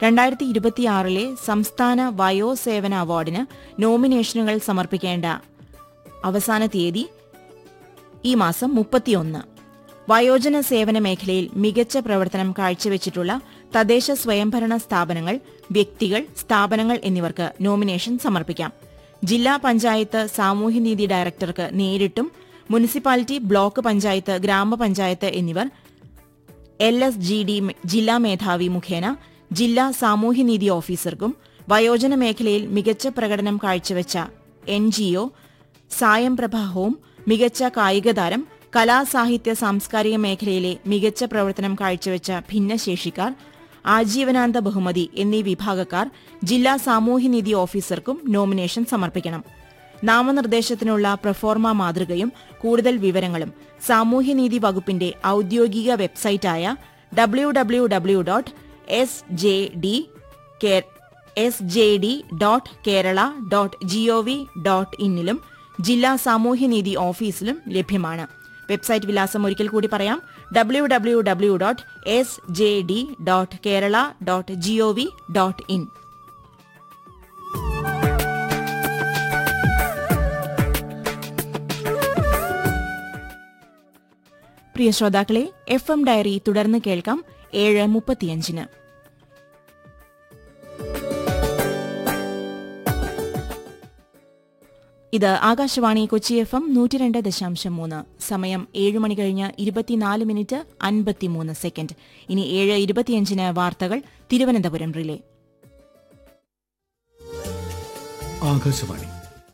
രണ്ടായിരത്തി ഇരുപത്തിയാറിലെ സംസ്ഥാന വയോസേവന അവാർഡിന് നോമിനേഷനുകൾ സമർപ്പിക്കേണ്ട അവസാന തീയതി ഈ മാസം മുപ്പത്തിയൊന്ന് വയോജന സേവന മേഖലയിൽ മികച്ച പ്രവർത്തനം കാഴ്ചവെച്ചിട്ടുള്ള തദ്ദേശ സ്വയംഭരണ സ്ഥാപനങ്ങൾ വ്യക്തികൾ സ്ഥാപനങ്ങൾ എന്നിവർക്ക് നോമിനേഷൻ സമർപ്പിക്കാം ജില്ലാ പഞ്ചായത്ത് സാമൂഹ്യനീതി ഡയറക്ടർക്ക് നേരിട്ടും മുനിസിപ്പാലിറ്റി ബ്ലോക്ക് പഞ്ചായത്ത് ഗ്രാമപഞ്ചായത്ത് എന്നിവർ എൽ എസ് ജി ഡി ജില്ലാ മേധാവി മുഖേന ജില്ലാ സാമൂഹ്യനീതി ഓഫീസർക്കും വയോജന മേഖലയിൽ മികച്ച പ്രകടനം കാഴ്ചവെച്ച എൻ ജി ഒ സായം പ്രഭ ഹോം മികച്ച കായിക താരം കലാസാഹിത്യ സാംസ്കാരിക മേഖലയിലെ മികച്ച പ്രവർത്തനം കാഴ്ചവെച്ച ഭിന്നശേഷിക്കാർ ആജീവനാന്ത ബഹുമതി എന്നീ വിഭാഗക്കാർ ജില്ലാ സാമൂഹ്യനീതി ഓഫീസർക്കും നോമിനേഷൻ സമർപ്പിക്കണം നാമനിർദ്ദേശത്തിനുള്ള പ്രൊഫോർമ മാതൃകയും കൂടുതൽ വിവരങ്ങളും സാമൂഹ്യനീതി വകുപ്പിന്റെ ഔദ്യോഗിക വെബ്സൈറ്റായ W W W dot S J D S J D dot Kerala dot GOV dot ഇന്നിലും ജില്ലാ സാമൂഹ്യനീതി ഓഫീസിലും ലഭ്യമാണ് വെബ്സൈറ്റ് വിലാസം ഒരിക്കൽ കൂടി പറയാം W W W dot S J D dot Kerala dot GOV dot in പ്രിയ ശ്രോതാക്കളെ എഫ് എം ഡയറി തുടർന്ന് കേൾക്കാം ഏഴ് മുപ്പത്തിയഞ്ചിന് ഇത് ആകാശവാണി കൊച്ചി എഫ് എം നൂറ്റി രണ്ട് ദശാംശം മൂന്ന് സമയം ഏഴ് മണി കഴിഞ്ഞ് ഇരുപത്തിനാല് മിനിറ്റ് അൻപത്തിമൂന്ന് സെക്കൻഡ് ഇനി ഏഴ് ഇരുപത്തിയഞ്ചിന് വാർത്തകൾ തിരുവനന്തപുരം റിലേ ആകാശവാണി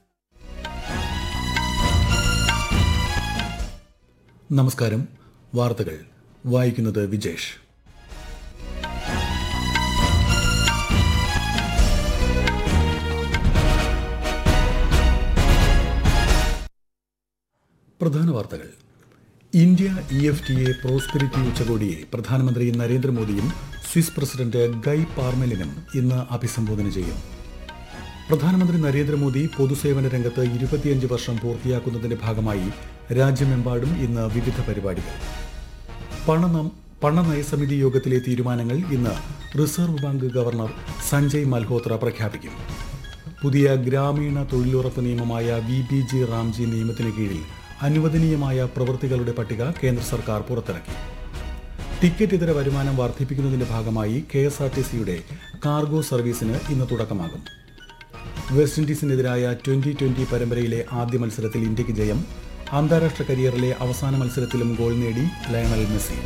നമസ്കാരം വാർത്തകൾ വായിക്കുന്നത് വിജേഷ് പ്രധാന വാർത്തകൾ India E F T A prosperity ഉച്ചകോടിയെ പ്രധാനമന്ത്രി നരേന്ദ്രമോദിയും സ്വിസ് പ്രസിഡന്റ് ഗൈ പാർമെലിനും ഇന്ന് അഭിസംബോധന ചെയ്യും പ്രധാനമന്ത്രി നരേന്ദ്രമോദി പൊതുസേവന രംഗത്ത് ഇരുപത്തിയഞ്ച് വർഷം പൂർത്തിയാക്കുന്നതിന്റെ ഭാഗമായി രാജ്യമെമ്പാടും ഇന്ന് വിവിധ പരിപാടികൾ പണ പണനയസമിതി യോഗത്തിലെ തീരുമാനങ്ങൾ ഇന്ന് reserve bank governor Sanjay Malhotra പ്രഖ്യാപിക്കും പുതിയ ഗ്രാമീണ തൊഴിലുറപ്പ് നിയമമായ വി ബി ജി റാംജി നിയമത്തിന് കീഴിൽ അനുവദനീയമായ പ്രവൃത്തികളുടെ പട്ടിക കേന്ദ്ര സർക്കാർ പുറത്തിറക്കി ടിക്കറ്റ് ഇതര വരുമാനം വർദ്ധിപ്പിക്കുന്നതിന്റെ ഭാഗമായി കെ എസ് ആർ ടി സിയുടെ കാർഗോ സർവീസിന് ഇന്ന് തുടക്കമാകും വെസ്റ്റ് ഇൻഡീസിനെതിരായ ട്വന്റി ട്വന്റി പരമ്പരയിലെ ആദ്യ മത്സരത്തിൽ ഇന്ത്യക്ക് ജയം അന്താരാഷ്ട്ര കരിയറിലെ അവസാന മത്സരത്തിലും ഗോൾ നേടി ലയണൽ മെസ്സി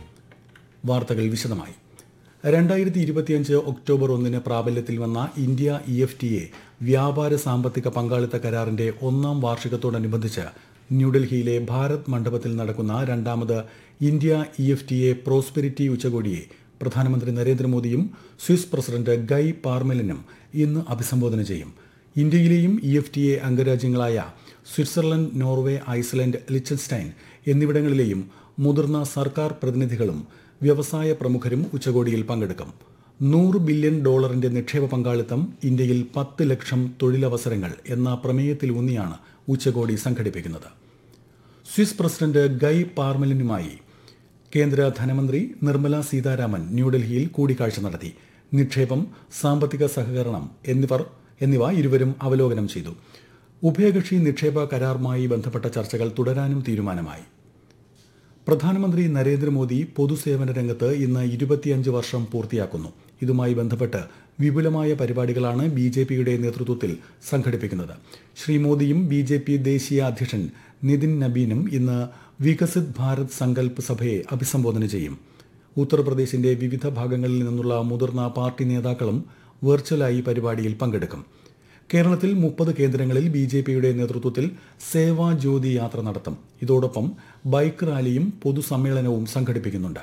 വാർത്തകൾ വിശദമായി രണ്ടായിരത്തി ഇരുപത്തിയഞ്ച് ഒക്ടോബർ ഒന്നിന് പ്രാബല്യത്തിൽ വന്ന India E F T A വ്യാപാര സാമ്പത്തിക പങ്കാളിത്ത കരാറിന്റെ ഒന്നാം വാർഷികത്തോടനുബന്ധിച്ച് ന്യൂഡൽഹിയിലെ ഭാരത് മണ്ഡപത്തിൽ നടക്കുന്ന രണ്ടാമത് India E F T A prosperity ഉച്ചകോടിയെ പ്രധാനമന്ത്രി നരേന്ദ്രമോദിയും സ്വിസ് പ്രസിഡന്റ് ഗൈ പാർമെലിനും ഇന്ന് അഭിസംബോധന ചെയ്യും ഇന്ത്യയിലെയും ഇ എഫ് ടി എ അംഗരാജ്യങ്ങളായ സ്വിറ്റ്സർലൻഡ് നോർവേ ഐസ്ലൻഡ് ലിച്ചൻസ്റ്റൈൻ എന്നിവിടങ്ങളിലെയും മുതിർന്ന സർക്കാർ പ്രതിനിധികളും വ്യവസായ പ്രമുഖരും ഉച്ചകോടിയിൽ പങ്കെടുക്കും നൂറ് ബില്യൺ ഡോളറിന്റെ നിക്ഷേപ പങ്കാളിത്തം ഇന്ത്യയിൽ പത്ത് ലക്ഷം തൊഴിലവസരങ്ങൾ എന്ന പ്രമേയത്തിലൂന്നിയാണ് ഉച്ചകോടി സംഘടിപ്പിക്കുന്നത് സ്വിസ് പ്രസിഡന്റ് ഗൈ പാർമലിനുമായി കേന്ദ്ര ധനമന്ത്രി നിർമ്മല സീതാരാമൻ ന്യൂഡൽഹിയിൽ കൂടിക്കാഴ്ച നടത്തി നിക്ഷേപം സാമ്പത്തിക സഹകരണം എന്നിവർ എന്നിവ ഇരുവരും അവലോകനം ചെയ്തു ഉഭയകക്ഷി നിക്ഷേപ കരാറുമായി ബന്ധപ്പെട്ട ചർച്ചകൾ തുടരാനും തീരുമാനമായി പ്രധാനമന്ത്രി നരേന്ദ്രമോദി പൊതുസേവന രംഗത്ത് ഇന്ന് ഇരുപത്തിയഞ്ച് വർഷം പൂർത്തിയാക്കുന്നു ഇതുമായി ബന്ധപ്പെട്ട് വിപുലമായ പരിപാടികളാണ് ബി ജെ പിയുടെ നേതൃത്വത്തിൽ സംഘടിപ്പിക്കുന്നത് ശ്രീ മോദിയും ബി ജെ പി ദേശീയ അധ്യക്ഷൻ നിതിൻ നബീനും ഇന്ന് വികസിത് ഭാരത് സങ്കല്പ് സഭയെ അഭിസംബോധന ചെയ്യും ഉത്തർപ്രദേശിന്റെ വിവിധ ഭാഗങ്ങളിൽ നിന്നുള്ള മുതിർന്ന പാർട്ടി നേതാക്കളും വെർച്വലായി പരിപാടിയിൽ പങ്കെടുക്കും കേരളത്തിൽ മുപ്പത് കേന്ദ്രങ്ങളിൽ ബി ജെ പിയുടെ നേതൃത്വത്തിൽ സേവാ ജ്യോതി യാത്ര നടത്തും ഇതോടൊപ്പം ബൈക്ക് റാലിയും പൊതുസമ്മേളനവും സംഘടിപ്പിക്കുന്നുണ്ട്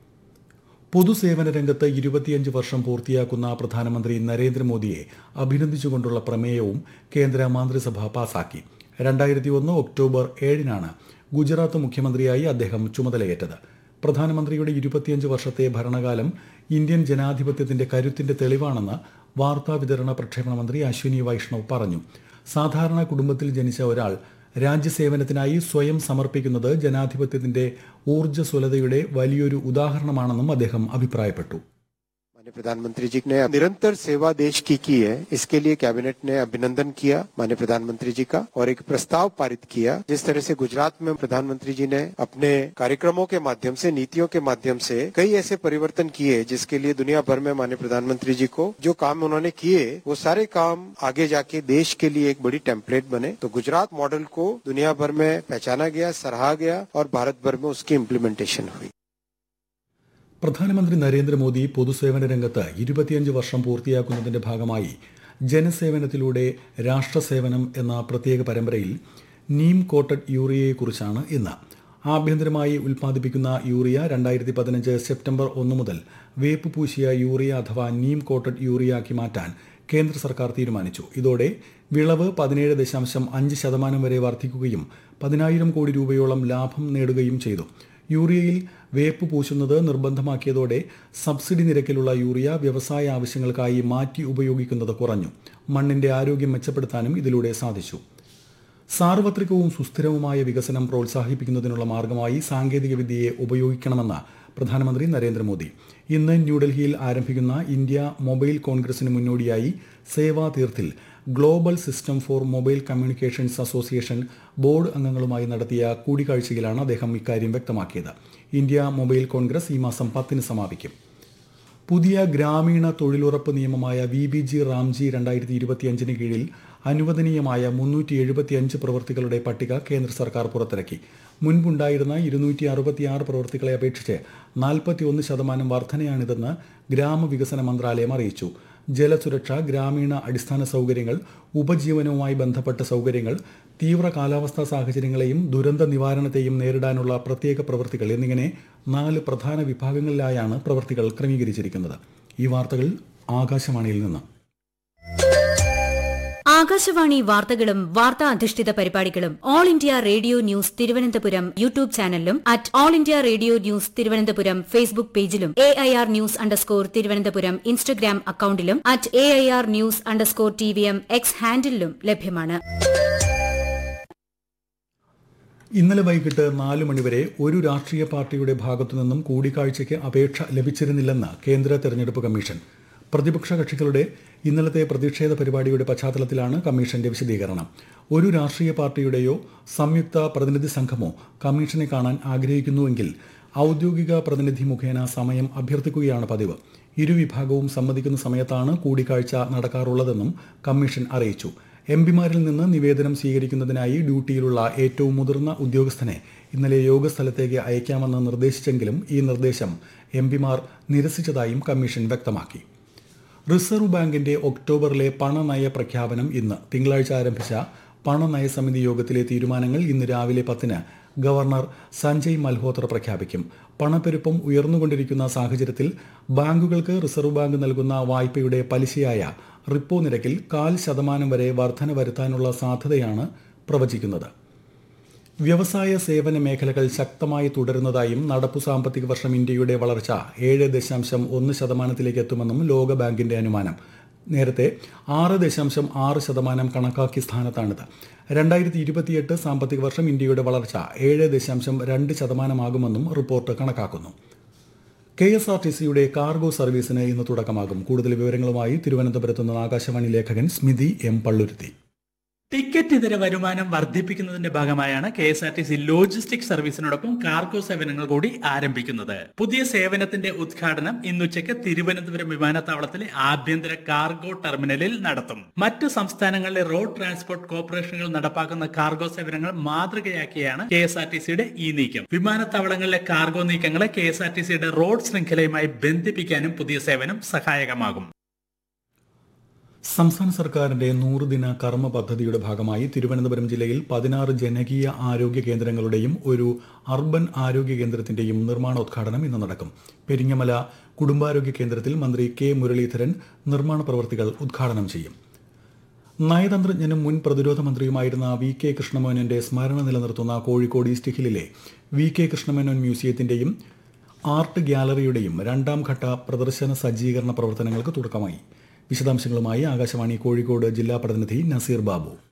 പൊതുസേവന രംഗത്ത് ഇരുപത്തിയഞ്ച് വർഷം പൂർത്തിയാക്കുന്ന പ്രധാനമന്ത്രി നരേന്ദ്രമോദിയെ അഭിനന്ദിച്ചുകൊണ്ടുള്ള പ്രമേയവും കേന്ദ്ര മന്ത്രിസഭ പാസാക്കി രണ്ടായിരത്തി ഒന്ന് ഒക്ടോബർ ഏഴിനാണ് ഗുജറാത്ത് മുഖ്യമന്ത്രിയായി അദ്ദേഹം ചുമതലയേറ്റത് പ്രധാനമന്ത്രിയുടെ ഇരുപത്തിയഞ്ച് വർഷത്തെ ഭരണകാലം ഇന്ത്യൻ ജനാധിപത്യത്തിന്റെ കരുത്തിന്റെ തെളിവാണെന്ന് വാർത്താ വിതരണ പ്രക്ഷേപണ മന്ത്രി അശ്വിനി വൈഷ്ണവ് പറഞ്ഞു സാധാരണ കുടുംബത്തിൽ ജനിച്ച ഒരാൾ രാജ്യസേവനത്തിനായി സ്വയം സമർപ്പിക്കുന്നത് ജനാധിപത്യത്തിന്റെ ഊർജ്ജസ്വലതയുടെ വലിയൊരു ഉദാഹരണമാണെന്നും അദ്ദേഹം അഭിപ്രായപ്പെട്ടു माननीय प्रधानमंत्री जी ने निरंतर सेवा देश की की है इसके लिए कैबिनेट ने अभिनंदन किया माननीय प्रधानमंत्री जी का और एक प्रस्ताव पारित किया जिस तरह से गुजरात में प्रधानमंत्री जी ने अपने कार्यक्रमों के माध्यम से नीतियों के माध्यम से कई ऐसे परिवर्तन किए जिसके लिए दुनिया भर में माननीय प्रधानमंत्री जी को जो काम उन्होंने किए वो सारे काम आगे जाके देश के लिए एक बड़ी टेम्पलेट बने तो गुजरात मॉडल को दुनिया भर में पहचाना गया सराहा गया और भारत भर में उसकी इम्प्लीमेंटेशन हुई പ്രധാനമന്ത്രി നരേന്ദ്രമോദി പൊതുസേവന രംഗത്ത് ഇരുപത്തിയഞ്ച് വർഷം പൂർത്തിയാക്കുന്നതിന്റെ ഭാഗമായി ജനസേവനത്തിലൂടെ രാഷ്ട്രസേവനം എന്ന പ്രത്യേക പരമ്പരയിൽ നീം കോട്ടഡ് യൂറിയയെക്കുറിച്ചാണ് ഇന്ന് ആഭ്യന്തരമായി ഉൽപ്പാദിപ്പിക്കുന്ന യൂറിയ രണ്ടായിരത്തി പതിനഞ്ച് സെപ്റ്റംബർ ഒന്ന് മുതൽ വേപ്പ് പൂശിയ യൂറിയ അഥവാ നീം കോട്ടഡ് യൂറിയാക്കി മാറ്റാൻ കേന്ദ്ര സർക്കാർ തീരുമാനിച്ചു ഇതോടെ വിളവ് പതിനേഴ് ദശാംശം അഞ്ച് ശതമാനം വരെ വർദ്ധിക്കുകയും പതിനായിരം കോടി രൂപയോളം ലാഭം നേടുകയും ചെയ്തു യൂറിയയിൽ വേപ്പ് പൂശുന്നത് നിർബന്ധമാക്കിയതോടെ സബ്സിഡി നിരക്കിലുള്ള യൂറിയ വ്യവസായ ആവശ്യങ്ങൾക്കായി മാറ്റി ഉപയോഗിക്കുന്നത് കുറഞ്ഞു മണ്ണിന്റെ ആരോഗ്യം മെച്ചപ്പെടുത്താനും ഇതിലൂടെ സാധിച്ചു സാർവത്രികവും സുസ്ഥിരവുമായ വികസനം പ്രോത്സാഹിപ്പിക്കുന്നതിനുള്ള മാർഗമായി സാങ്കേതികവിദ്യയെ ഉപയോഗിക്കണമെന്ന് പ്രധാനമന്ത്രി നരേന്ദ്രമോദി ഇന്ന് ന്യൂഡൽഹിയിൽ ആരംഭിക്കുന്ന ഇന്ത്യ മൊബൈൽ കോൺഗ്രസിന് മുന്നോടിയായി സേവാ തീർത്തിൽ global system for mobile communications association board അംഗങ്ങളുമായി നടത്തിയ കൂടിക്കാഴ്ചയിലാണ് അദ്ദേഹം ഇക്കാര്യം വ്യക്തമാക്കിയത് ഇന്ത്യ മൊബൈൽ കോൺഗ്രസ് ഈ മാസം പത്തിന് സമാപിക്കും പുതിയ ഗ്രാമീണ തൊഴിലുറപ്പ് നിയമമായ വി ബി ജി റാംജി രണ്ടായിരത്തി ഇരുപത്തിയഞ്ചിന് കീഴിൽ അനുവദനീയമായ മുന്നൂറ്റി എഴുപത്തിയഞ്ച് പ്രവൃത്തികളുടെ പട്ടിക കേന്ദ്ര സർക്കാർ പുറത്തിറക്കി മുൻപുണ്ടായിരുന്ന ഇരുന്നൂറ്റി അറുപത്തിയാറ് പ്രവൃത്തികളെ അപേക്ഷിച്ച് നാൽപ്പത്തിയൊന്ന് ശതമാനം വർധനയാണിതെന്ന് ഗ്രാമവികസന മന്ത്രാലയം അറിയിച്ചു ജലസുരക്ഷ ഗ്രാമീണ അടിസ്ഥാന സൗകര്യങ്ങൾ ഉപജീവനവുമായി ബന്ധപ്പെട്ട സൗകര്യങ്ങൾ തീവ്ര കാലാവസ്ഥാ സാഹചര്യങ്ങളെയും ദുരന്ത നിവാരണത്തെയും നേരിടാനുള്ള പ്രത്യേക പ്രവൃത്തികൾ എന്നിങ്ങനെ നാല് പ്രധാന വിഭാഗങ്ങളിലായാണ് പ്രവൃത്തികൾ ക്രമീകരിച്ചിരിക്കുന്നത് ഈ വാർത്തകൾ ആകാശവാണിയിൽ നിന്ന് ആകാശവാണി വാർത്തകളും വാർത്താ അധിഷ്ഠിത പരിപാടികളും All India Radio News Thiruvananthapuram YouTube ചാനലിലും at All India Radio News Thiruvananthapuram Facebook പേജിലും A I R news underscore Thiruvananthapuram Instagram അക്കൌണ്ടിലും at A I R news underscore T V M X ഹാൻഡിലും ലഭ്യമാണ് ഇന്നലെ വൈകിട്ട് നാല് മണിവരെ ഒരു രാഷ്ട്രീയ പാർട്ടിയുടെ ഭാഗത്തുനിന്നും കൂടിക്കാഴ്ചയ്ക്ക് അപേക്ഷ ലഭിച്ചിരുന്നില്ലെന്ന് കേന്ദ്ര തെരഞ്ഞെടുപ്പ് കമ്മീഷൻ പ്രതിപക്ഷ കക്ഷികളുടെ ഇന്നലത്തെ പ്രതിഷേധ പരിപാടിയുടെ പശ്ചാത്തലത്തിലാണ് കമ്മീഷന്റെ വിശദീകരണം ഒരു രാഷ്ട്രീയ പാർട്ടിയുടെയോ സംയുക്ത പ്രതിനിധി സംഘമോ കമ്മീഷനെ കാണാൻ ആഗ്രഹിക്കുന്നുവെങ്കിൽ ഔദ്യോഗിക പ്രതിനിധി മുഖേന സമയം അഭ്യർത്ഥിക്കുകയാണ് പതിവ് ഇരുവിഭാഗവും സമ്മതിക്കുന്ന സമയത്താണ് കൂടിക്കാഴ്ച നടക്കാറുള്ളതെന്നും കമ്മീഷൻ അറിയിച്ചു എം പിമാരിൽ നിന്ന് നിവേദനം സ്വീകരിക്കുന്നതിനായി ഡ്യൂട്ടിയിലുള്ള ഏറ്റവും മുതിർന്ന ഉദ്യോഗസ്ഥനെ ഇന്നലെ യോഗസ്ഥലത്തേക്ക് അയക്കാമെന്ന് നിർദ്ദേശിച്ചെങ്കിലും ഈ നിർദ്ദേശം എം പിമാർ നിരസിച്ചതായും കമ്മീഷൻ വ്യക്തമാക്കി റിസർവ് ബാങ്കിന്റെ ഒക്ടോബറിലെ പണനയ പ്രഖ്യാപനം ഇന്ന് തിങ്കളാഴ്ച ആരംഭിച്ച പണനയ സമിതി യോഗത്തിലെ തീരുമാനങ്ങൾ ഇന്ന് രാവിലെ പത്തിന് ഗവർണർ സഞ്ജയ് മൽഹോത്ര പ്രഖ്യാപിക്കും പണപ്പെരുപ്പം ഉയർന്നുകൊണ്ടിരിക്കുന്ന സാഹചര്യത്തിൽ ബാങ്കുകൾക്ക് റിസർവ് ബാങ്ക് നൽകുന്ന വായ്പയുടെ പലിശയായ റിപ്പോ നിരക്കിൽ കാൽ ശതമാനം വരെ വർധന വരുത്താനുള്ള സാധ്യതയാണ് പ്രവചിക്കുന്നത് വ്യവസായ സേവന മേഖലകൾ ശക്തമായി തുടരുന്നതായും നടപ്പു സാമ്പത്തിക വർഷം ഇന്ത്യയുടെ വളർച്ച ഏഴ് ദശാംശം ഒന്ന് ശതമാനത്തിലേക്ക് എത്തുമെന്നും ലോകബാങ്കിന്റെ അനുമാനം നേരത്തെ ആറ് ദശാംശം ആറ് ശതമാനം കണക്കാക്കിയ സ്ഥാനത്താണിത് രണ്ടായിരത്തി ഇരുപത്തിയെട്ട് സാമ്പത്തിക വർഷം ഇന്ത്യയുടെ വളർച്ച ഏഴ് ദശാംശം രണ്ട് ശതമാനമാകുമെന്നും റിപ്പോർട്ട് കണക്കാക്കുന്നു കെ എസ് ആർ ടി സിയുടെ കാർഗോ സർവീസിന് ഇന്ന് തുടക്കമാകും കൂടുതൽ വിവരങ്ങളുമായി തിരുവനന്തപുരത്ത് നിന്ന് ആകാശവാണി ലേഖകൻ സ്മിതി എം പള്ളുരുത്തി ടിക്കറ്റ് ഇതര വരുമാനം വർദ്ധിപ്പിക്കുന്നതിന്റെ ഭാഗമായാണ് K S R T C logistic സർവീസിനോടൊപ്പം കാർഗോ സേവനങ്ങൾ കൂടി ആരംഭിക്കുന്നത് പുതിയ സേവനത്തിന്റെ ഉദ്ഘാടനം ഇന്നുച്ചയ്ക്ക് തിരുവനന്തപുരം വിമാനത്താവളത്തിലെ ആഭ്യന്തര കാർഗോ ടെർമിനലിൽ നടത്തും മറ്റ് സംസ്ഥാനങ്ങളിലെ റോഡ് ട്രാൻസ്പോർട്ട് കോർപ്പറേഷനുകൾ നടപ്പാക്കുന്ന കാർഗോ സേവനങ്ങൾ മാതൃകയാക്കിയാണ് കെ എസ് ആർ ടി സിയുടെ ഈ നീക്കം വിമാനത്താവളങ്ങളിലെ കാർഗോ നീക്കങ്ങളെ കെ എസ് ആർ ടി സിയുടെ റോഡ് ശൃംഖലയുമായി ബന്ധിപ്പിക്കാനും പുതിയ സേവനം സഹായകമാകും സംസ്ഥാന സർക്കാരിന്റെ നൂറുദിന കർമ്മ പദ്ധതിയുടെ ഭാഗമായി തിരുവനന്തപുരം ജില്ലയിൽ പതിനാറ് ജനകീയ ആരോഗ്യ കേന്ദ്രങ്ങളുടെയും ഒരു അർബൻ ആരോഗ്യ കേന്ദ്രത്തിന്റെയും നിർമ്മാണോദ്ഘാടനം ഇന്ന് നടക്കും പെരിങ്ങമല കുടുംബാരോഗ്യ കേന്ദ്രത്തിൽ മന്ത്രി കെ മുരളീധരൻ നിർമ്മാണ പ്രവർത്തികൾ ഉദ്ഘാടനം ചെയ്യും നയതന്ത്രജ്ഞനും മുൻ പ്രതിരോധ മന്ത്രിയുമായിരുന്ന വി കെ കൃഷ്ണമേനോന്റെ സ്മരണ നിലനിർത്തുന്ന കോഴിക്കോട് ഈസ്റ്റ് ഹില്ലിലെ വി കെ കൃഷ്ണമേനോൻ മ്യൂസിയത്തിന്റെയും ആർട്ട് ഗ്യാലറിയുടെയും രണ്ടാം ഘട്ട പ്രദർശന സജ്ജീകരണ പ്രവർത്തനങ്ങൾക്ക് തുടക്കമായി വിശദാംശങ്ങളുമായി ആകാശവാണി കോഴിക്കോട് ജില്ലാ പ്രതിനിധി നസീർ ബാബു